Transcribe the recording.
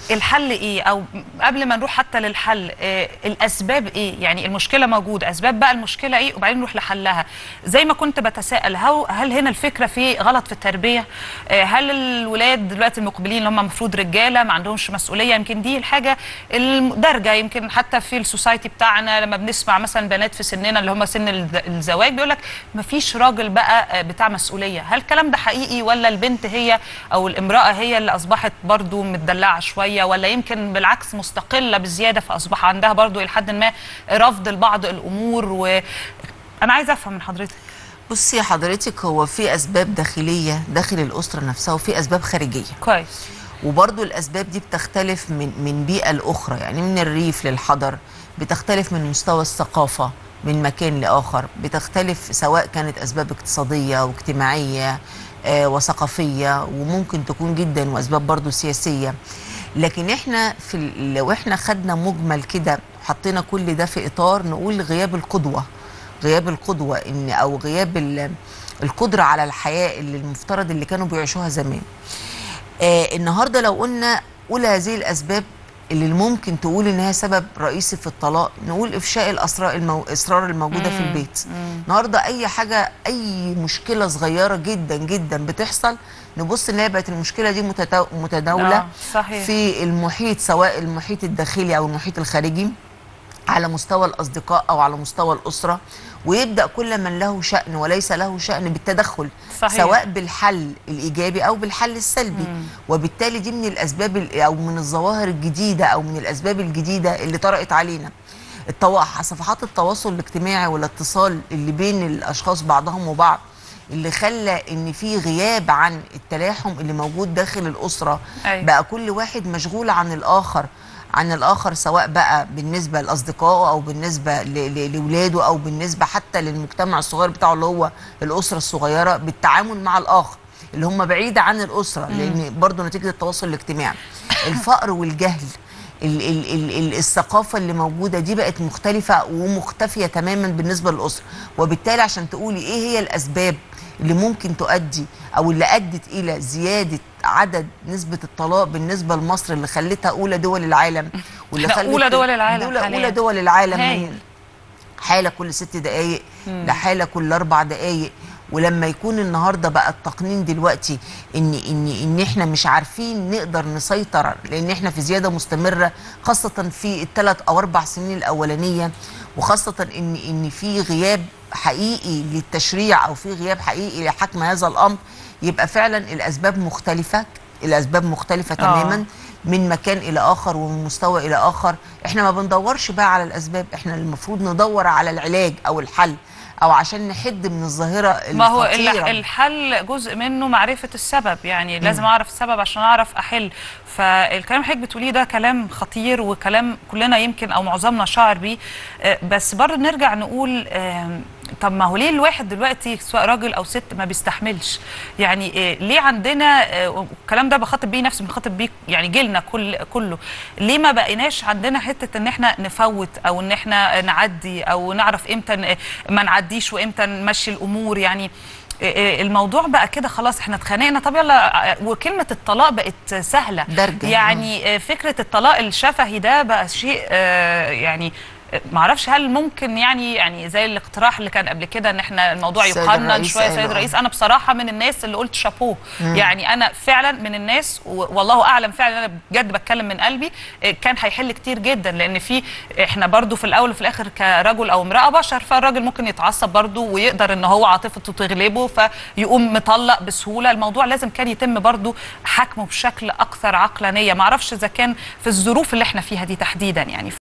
الحل ايه او قبل ما نروح حتى للحل آه الاسباب ايه يعني المشكله موجوده اسباب بقى المشكله ايه وبعدين نروح لحلها زي ما كنت بتساءل هل, هل هنا الفكره في غلط في التربيه آه هل الولاد دلوقتي المقبلين اللي هم المفروض رجاله ما عندهمش مسؤوليه يمكن دي الحاجه الدارجه يمكن حتى في السوسايتي بتاعنا لما بنسمع مثلا بنات في سننا اللي هم سن الز- الزواج بيقول لك ما فيش راجل بقى آه، بتاع مسؤوليه هل الكلام ده حقيقي ولا البنت هي او الامراه هي اللي اصبحت برضو متدلعه شويه ولا يمكن بالعكس مستقله بزياده فاصبح عندها برضو الى حد ما رفض لبعض الامور و انا عايزه افهم من حضرتك بصي يا حضرتك هو في اسباب داخليه داخل الاسره نفسها وفي اسباب خارجيه كويس وبرضو الاسباب دي بتختلف من من بيئه لاخرى يعني من الريف للحضر بتختلف من مستوى الثقافه من مكان لاخر بتختلف سواء كانت اسباب اقتصاديه واجتماعيه آه وثقافيه وممكن تكون جدا واسباب برضو سياسيه لكن احنا في ال- لو احنا خدنا مجمل كده حطينا كل ده في اطار نقول غياب القدوه غياب القدوه ان او غياب ال- القدره على الحياه اللي المفترض اللي كانوا بيعيشوها زمان آه النهارده لو قلنا قول هذه الاسباب اللي ممكن تقول ان هي سبب رئيسي في الطلاق نقول افشاء الاسرار المو... الاسرار الموجوده في البيت النهارده اي حاجه اي مشكله صغيره جدا جدا بتحصل نبص ان هي بقت المشكله دي متتو... متداوله آه، صحيح. في المحيط سواء المحيط الداخلي او المحيط الخارجي على مستوى الأصدقاء أو على مستوى الأسرة ويبدأ كل من له شأن وليس له شأن بالتدخل صحيح. سواء بالحل الإيجابي أو بالحل السلبي وبالتالي دي من الأسباب ال- أو من الظواهر الجديدة أو من الأسباب الجديدة اللي طرأت علينا التوا... صفحات التواصل الاجتماعي والاتصال اللي بين الأشخاص بعضهم وبعض اللي خلى ان في غياب عن التلاحم اللي موجود داخل الاسره أيوة. بقى كل واحد مشغول عن الاخر عن الاخر سواء بقى بالنسبه لاصدقائه او بالنسبه ل- ل- لاولاده او بالنسبه حتى للمجتمع الصغير بتاعه اللي هو الاسره الصغيره بالتعامل مع الاخر اللي هم بعيده عن الاسره لان برضه نتيجه التواصل الاجتماعي الفقر والجهل ال ال ال ال الثقافه اللي موجوده دي بقت مختلفه ومختفيه تماما بالنسبه للاسره وبالتالي عشان تقولي ايه هي الاسباب اللي ممكن تؤدي او اللي ادت الى زياده عدد نسبه الطلاق بالنسبه لمصر اللي خلتها اولى دول العالم واللي إحنا خلت أولى دول العالم دولة حالياً. اولى دول العالم هايل. من حاله كل ست دقائق لحاله كل اربع دقائق ولما يكون النهارده بقى التقنين دلوقتي ان ان ان احنا مش عارفين نقدر نسيطر لان احنا في زياده مستمره خاصه في الثلاث او اربع سنين الاولانيه وخاصه ان ان في غياب حقيقي للتشريع او في غياب حقيقي لحكم هذا الامر يبقى فعلا الاسباب مختلفه الاسباب مختلفه تماما من مكان الى اخر ومن مستوى الى اخر احنا ما بندورش بقى على الاسباب احنا المفروض ندور على العلاج او الحل او عشان نحد من الظاهره ما هو الخطيرة. الح- الحل جزء منه معرفة السبب يعني لازم أعرف السبب عشان أعرف أحل فالكلام اللي حضرتك بتقوليه ده كلام خطير وكلام كلنا يمكن أو معظمنا شعر بيه آه، بس برضه نرجع نقول آم، طب ما هو ليه الواحد دلوقتي سواء راجل أو ست ما بيستحملش يعني آه، ليه عندنا آه، والكلام ده بخاطب بيه نفسي بخاطب بيه يعني جيلنا كل كله ليه ما بقيناش عندنا حتة إن إحنا نفوت أو إن إحنا نعدي أو نعرف إمتى ن- ما نعديش وإمتى نمشي الأمور يعني إيه الموضوع بقى كده خلاص احنا اتخانقنا طب يلا وكلمه الطلاق بقت سهله دارجة. يعني آه، فكره الطلاق الشفهي ده بقى شيء آه، يعني آه، معرفش هل ممكن يعني يعني زي الاقتراح اللي كان قبل كده ان احنا الموضوع السيد يقنن الرئيس شويه قال سيد آه. الرئيس انا بصراحه من الناس اللي قلت شابوه يعني انا فعلا من الناس و- والله اعلم فعلا انا بجد بتكلم من قلبي آه، كان هيحل كتير جدا لان في احنا برضو في الاول وفي الاخر كرجل او امراه بشر فالراجل ممكن يتعصب برضو ويقدر ان هو عاطفته تغلبه فيقوم مطلق بسهوله الموضوع لازم كان يتم برضو حكمه بشكل اكثر عقلانيه معرفش اذا كان في الظروف اللي احنا فيها دي تحديدا يعني